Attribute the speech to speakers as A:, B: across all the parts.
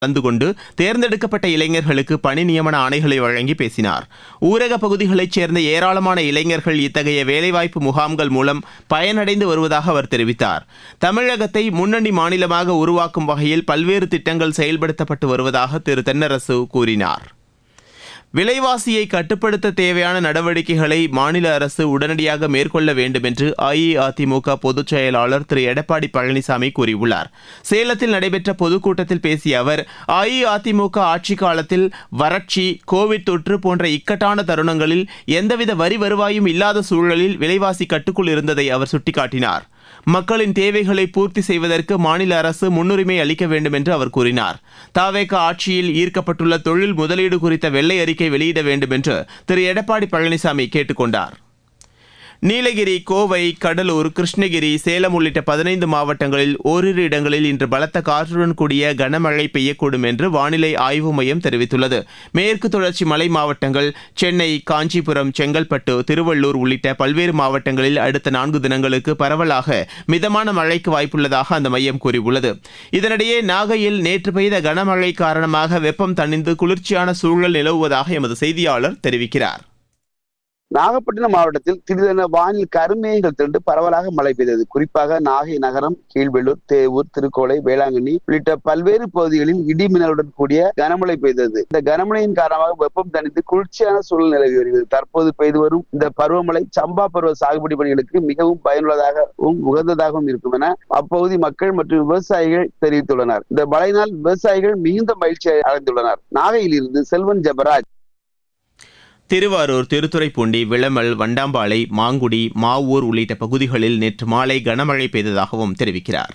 A: கலந்து கொண்டு தேர்ந்தெடுக்கப்பட்ட இளைஞர்களுக்கு பணி நியமன ஆணைகளை வழங்கி பேசினார் ஊரக பகுதிகளைச் சேர்ந்த ஏராளமான இளைஞர்கள் இத்தகைய வேலைவாய்ப்பு முகாம்கள் மூலம் பயனடைந்து வருவதாக அவர் தெரிவித்தார் தமிழகத்தை முன்னணி மாநிலமாக உருவாக்கும் வகையில் பல்வேறு திட்டங்கள் செயல்படுத்தப்பட்டு வருவதாக திரு தென்னரசு கூறினார் விலைவாசியை கட்டுப்படுத்த தேவையான நடவடிக்கைகளை மாநில அரசு உடனடியாக மேற்கொள்ள வேண்டும் என்று அஇஅதிமுக பொதுச் செயலாளர் திரு எடப்பாடி பழனிசாமி கூறியுள்ளார் சேலத்தில் நடைபெற்ற பொதுக்கூட்டத்தில் பேசிய அவர் அஇஅதிமுக ஆட்சிக் காலத்தில் வறட்சி கோவிட் தொற்று போன்ற இக்கட்டான தருணங்களில் எந்தவித வரி வருவாயும் இல்லாத சூழலில் விலைவாசி கட்டுக்குள் இருந்ததை அவர் சுட்டிக்காட்டினார் மக்களின் தேவைகளை பூர்த்தி செய்வதற்கு மாநில அரசு முன்னுரிமை அளிக்க வேண்டும் என்று அவர் கூறினார் தாவேக ஆட்சியில் ஈர்க்கப்பட்டுள்ள தொழில் முதலீடு குறித்த வெள்ளை அறிக்கை வெளியிட வேண்டும் என்று திரு எடப்பாடி பழனிசாமி கேட்டுக் கொண்டார் நீலகிரி கோவை கடலூர் கிருஷ்ணகிரி சேலம் உள்ளிட்ட பதினைந்து மாவட்டங்களில் ஓரிரு இடங்களில் இன்று பலத்த காற்றுடன் கூடிய கனமழை பெய்யக்கூடும் என்று வானிலை ஆய்வு மையம் தெரிவித்துள்ளது மேற்கு தொடர்ச்சி மலை மாவட்டங்கள் சென்னை காஞ்சிபுரம் செங்கல்பட்டு திருவள்ளூர் உள்ளிட்ட பல்வேறு மாவட்டங்களில் அடுத்த நான்கு தினங்களுக்கு பரவலாக மிதமான மழைக்கு வாய்ப்புள்ளதாக அந்த மையம் கூறியுள்ளது இதனிடையே நாகையில் நேற்று பெய்த கனமழை காரணமாக வெப்பம் தணிந்து குளிர்ச்சியான சூழல் நிலவுவதாக எமது செய்தியாளர் தெரிவிக்கிறார்
B: நாகப்பட்டினம் மாவட்டத்தில் திடீரென வானில் கருமேகங்கள் திரண்டு பரவலாக மழை பெய்தது குறிப்பாக நாகை நகரம் கீழ்வெள்ளூர் தேவூர் திருக்கோளை வேளாங்கண்ணி உள்ளிட்ட பல்வேறு பகுதிகளில் இடி மின்னலுடன் கூடிய கனமழை பெய்தது இந்த கனமழையின் காரணமாக வெப்பம் தணிந்து குளிர்ச்சியான சூழல் நிலவி வருகிறது தற்போது பெய்து வரும் இந்த பருவமழை சம்பா பருவ சாகுபடி பணிகளுக்கு மிகவும் பயனுள்ளதாகவும் உகந்ததாகவும் இருக்கும் என அப்பகுதி மக்கள் மற்றும் விவசாயிகள் தெரிவித்துள்ளனர் இந்த மழையினால் விவசாயிகள் மிகுந்த மகிழ்ச்சி அடைந்துள்ளனர் நாகையில் இருந்து செல்வன் ஜபராஜ்
A: திருவாரூர் திருத்துறைப்பூண்டி விளமல் வண்டாம்பாளை மாங்குடி மாவூர் உள்ளிட்ட பகுதிகளில் நேற்று மாலை கனமழை பெய்ததாகவும் தெரிவிக்கிறார்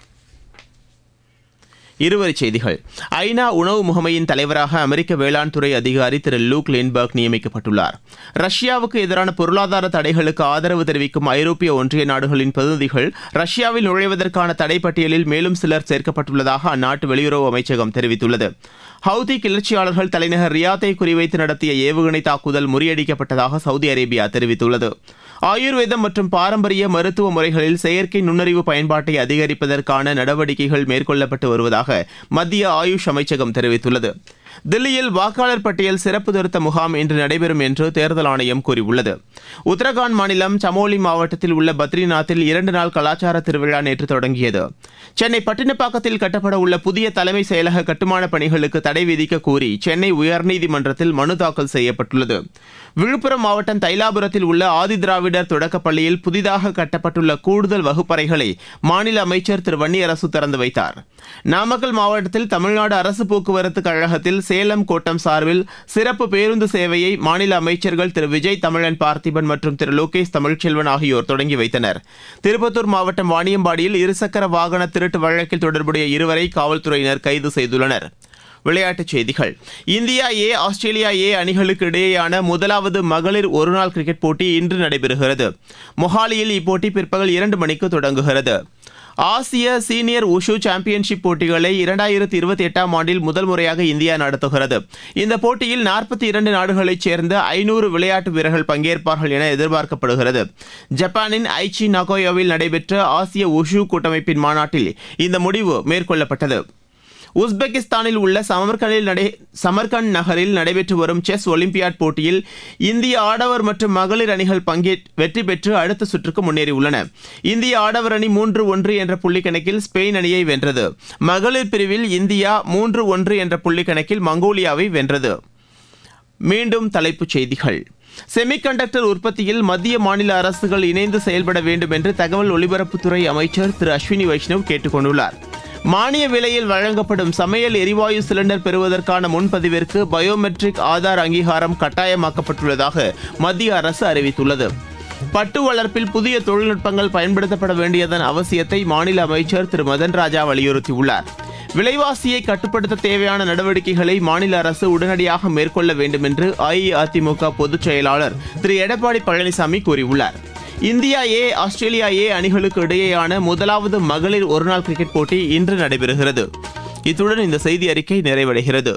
A: இருவரிச் செய்திகள் ஐநா உணவு முகமையின் தலைவராக அமெரிக்க வேளாண் துறை அதிகாரி திரு லூக் லின்பர்க் நியமிக்கப்பட்டுள்ளார் ரஷ்யாவுக்கு எதிரான பொருளாதார தடைகளுக்கு ஆதரவு தெரிவிக்கும் ஐரோப்பிய ஒன்றிய நாடுகளின் பிரதிநிதிகள் ரஷ்யாவில் நுழைவதற்கான தடை பட்டியலில் மேலும் சிலர் சேர்க்கப்பட்டுள்ளதாக அந்நாட்டு வெளியுறவு அமைச்சகம் தெரிவித்துள்ளது ஹவுதி கிளர்ச்சியாளர்கள் தலைநகர் ரியாத்தை குறிவைத்து நடத்திய ஏவுகணை தாக்குதல் முறியடிக்கப்பட்டதாக சவுதி அரேபியா தெரிவித்துள்ளது ஆயுர்வேதம் மற்றும் பாரம்பரிய மருத்துவ முறைகளில் செயற்கை நுண்ணறிவு பயன்பாட்டை அதிகரிப்பதற்கான நடவடிக்கைகள் மேற்கொள்ளப்பட்டு வருவதாக மத்திய ஆயுஷ் அமைச்சகம் தெரிவித்துள்ளது தில்லியில் வாக்காளர் பட்டியல் சிறப்பு திருத்த முகாம் இன்று நடைபெறும் என்று தேர்தல் ஆணையம் கூறியுள்ளது உத்தரகாண்ட் மாநிலம் சமோலி மாவட்டத்தில் உள்ள பத்ரிநாத்தில் இரண்டு நாள் கலாச்சார திருவிழா நேற்று தொடங்கியது சென்னை பட்டினப்பாக்கத்தில் கட்டப்பட உள்ள புதிய தலைமை செயலக கட்டுமான பணிகளுக்கு தடை விதிக்க கோரி சென்னை உயர்நீதிமன்றத்தில் மனு தாக்கல் செய்யப்பட்டுள்ளது விழுப்புரம் மாவட்டம் தைலாபுரத்தில் உள்ள ஆதிதிராவிடர் தொடக்கப் பள்ளியில் புதிதாக கட்டப்பட்டுள்ள கூடுதல் வகுப்பறைகளை மாநில அமைச்சர் திரு வன்னியரசு திறந்து வைத்தார் நாமக்கல் மாவட்டத்தில் தமிழ்நாடு அரசு போக்குவரத்து கழகத்தில் சேலம் கோட்டம் சார்பில் சிறப்பு பேருந்து சேவையை மாநில அமைச்சர்கள் திரு விஜய் தமிழன் பார்த்திபன் மற்றும் திரு லோகேஷ் தமிழ்ச்செல்வன் ஆகியோர் தொடங்கி வைத்தனர் திருப்பத்தூர் மாவட்டம் வாணியம்பாடியில் இருசக்கர வாகன திருட்டு வழக்கில் தொடர்புடைய இருவரை காவல்துறையினர் கைது செய்துள்ளனர் விளையாட்டுச் செய்திகள் இந்தியா ஏ ஆஸ்திரேலியா ஏ அணிகளுக்கு இடையேயான முதலாவது மகளிர் ஒருநாள் கிரிக்கெட் போட்டி இன்று நடைபெறுகிறது மொஹாலியில் இப்போட்டி பிற்பகல் இரண்டு மணிக்கு தொடங்குகிறது ஆசிய சீனியர் உஷு சாம்பியன்ஷிப் போட்டிகளை இரண்டாயிரத்தி இருபத்தி எட்டாம் ஆண்டில் முதல் முறையாக இந்தியா நடத்துகிறது இந்த போட்டியில் நாற்பத்தி இரண்டு நாடுகளைச் சேர்ந்த ஐநூறு விளையாட்டு வீரர்கள் பங்கேற்பார்கள் என எதிர்பார்க்கப்படுகிறது ஜப்பானின் ஐச்சி நகோயோவில் நடைபெற்ற ஆசிய உஷு கூட்டமைப்பின் மாநாட்டில் இந்த முடிவு மேற்கொள்ளப்பட்டது உஸ்பெகிஸ்தானில் உள்ள சமர்கண்டில் நடை சமர்கண்ட் நகரில் நடைபெற்று வரும் செஸ் ஒலிம்பியாட் போட்டியில் இந்திய ஆடவர் மற்றும் மகளிர் அணிகள் பங்கே வெற்றி பெற்று அடுத்த சுற்றுக்கு முன்னேறியுள்ளன இந்திய ஆடவர் அணி மூன்று ஒன்று என்ற புள்ளி கணக்கில் ஸ்பெயின் அணியை வென்றது மகளிர் பிரிவில் இந்தியா மூன்று ஒன்று என்ற புள்ளி கணக்கில் மங்கோலியாவை வென்றது மீண்டும் தலைப்புச் செய்திகள் செமிகண்டக்டர் உற்பத்தியில் மத்திய மாநில அரசுகள் இணைந்து செயல்பட வேண்டும் என்று தகவல் ஒலிபரப்புத்துறை அமைச்சர் திரு அஸ்வினி வைஷ்ணவ் கேட்டுக் கொண்டுள்ளார் மானிய விலையில் வழங்கப்படும் சமையல் எரிவாயு சிலிண்டர் பெறுவதற்கான முன்பதிவிற்கு பயோமெட்ரிக் ஆதார் அங்கீகாரம் கட்டாயமாக்கப்பட்டுள்ளதாக மத்திய அரசு அறிவித்துள்ளது பட்டு வளர்ப்பில் புதிய தொழில்நுட்பங்கள் பயன்படுத்தப்பட வேண்டியதன் அவசியத்தை மாநில அமைச்சர் திரு மதன் ராஜா வலியுறுத்தியுள்ளார் விலைவாசியை கட்டுப்படுத்த தேவையான நடவடிக்கைகளை மாநில அரசு உடனடியாக மேற்கொள்ள வேண்டும் என்று அஇஅதிமுக பொதுச் செயலாளர் திரு எடப்பாடி பழனிசாமி கூறியுள்ளார் இந்தியா ஏ ஆஸ்திரேலியா ஏ அணிகளுக்கு இடையேயான முதலாவது மகளிர் ஒருநாள் கிரிக்கெட் போட்டி இன்று நடைபெறுகிறது இத்துடன் இந்த செய்தி அறிக்கை நிறைவடைகிறது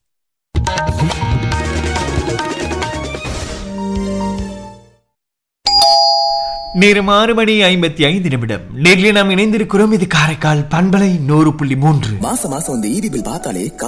C: நேரம் ஆறு மணி ஐம்பத்தி ஐந்து நிமிடம் நேரில் நாம் இணைந்திருக்கிறோம் இது காரைக்கால் பண்பலை நூறு புள்ளி மூன்று
D: மாசம் மாசம் இந்த ஈபி பில் பார்த்தாலே